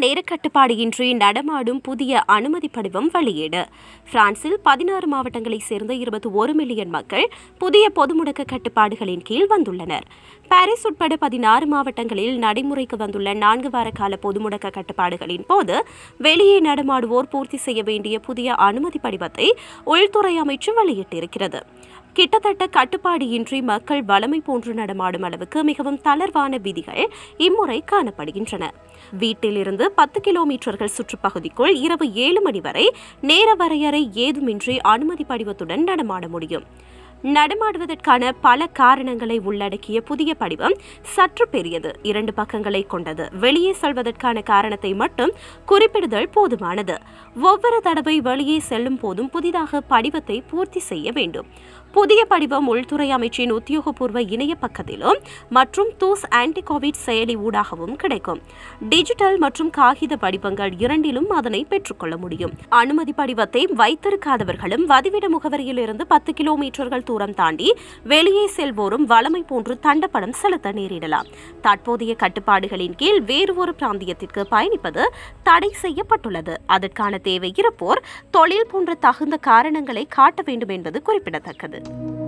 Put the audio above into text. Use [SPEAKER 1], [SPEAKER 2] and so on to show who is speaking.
[SPEAKER 1] நேரக்கட்டுப்பாடு இன்றி நடமாடும் புதிய அனுமதி படிவம் வெளியீடு பிரான்சில் பதினாறு மாவட்டங்களைச் சேர்ந்த இருபத்தி ஒரு மில்லியன் மக்கள் புதிய பொது முடக்க கட்டுப்பாடுகளின் கீழ் வந்துள்ளனர் பாரிஸ் உட்பட பதினாறு மாவட்டங்களில் நடைமுறைக்கு வந்துள்ள நான்கு வார கால பொது முடக்க கட்டுப்பாடுகளின் போது வெளியே நடமாடுவோர் பூர்த்தி செய்ய வேண்டிய புதிய அனுமதி படிவத்தை உள்துறை அமைச்சு வெளியிட்டிருக்கிறது கிட்டத்தட்ட கட்டுப்பாடு இன்றி மக்கள் வளமை போன்று நடமாடும் அளவுக்கு மிகவும் தளர்வான விதிகள் இம்முறை காணப்படுகின்றன வீட்டிலிருந்து பத்து கிலோமீட்டர்கள் சுற்றுப்பகுதிக்குள் இரவு ஏழு மணி வரை நேர வரையறை ஏதுமின்றி அனுமதி படிவத்துடன் நடமாட முடியும் நடமாடுவதற்கான பல காரணங்களை உள்ளடக்கிய புதிய படிவம் சற்று பெரியது இரண்டு பக்கங்களை கொண்டது வெளியே செல்வதற்கான காரணத்தை மட்டும் குறிப்பிடுதல் போதுமானது ஒவ்வொரு தடவை வெளியே செல்லும் போதும் புதிதாக படிவத்தை பூர்த்தி செய்ய வேண்டும் புதிய படிவம் உள்துறை அமைச்சின் உத்தியோகபூர்வ இணைய பக்கத்திலும் மற்றும் தூஸ் ஆன்டி கோவிட் செயலி ஊடாகவும் கிடைக்கும் டிஜிட்டல் மற்றும் காகித படிவங்கள் இரண்டிலும் அதனை பெற்றுக்கொள்ள முடியும் அனுமதி படிவத்தை வைத்திருக்காதவர்களும் வதிவிட முகவரியிலிருந்து பத்து கிலோமீட்டர்கள் தூரம் தாண்டி வெளியே செல்வோரும் வளமை போன்று தண்டப்படம் செலுத்த நேரிடலாம் தற்போதைய கட்டுப்பாடுகளின் கீழ் வேறு ஒரு பிராந்தியத்திற்கு பயணிப்பது தடை செய்யப்பட்டுள்ளது அதற்கான தேவை இருப்போர் தொழில் போன்ற தகுந்த காரணங்களை காட்ட வேண்டும் என்பது குறிப்பிடத்தக்கது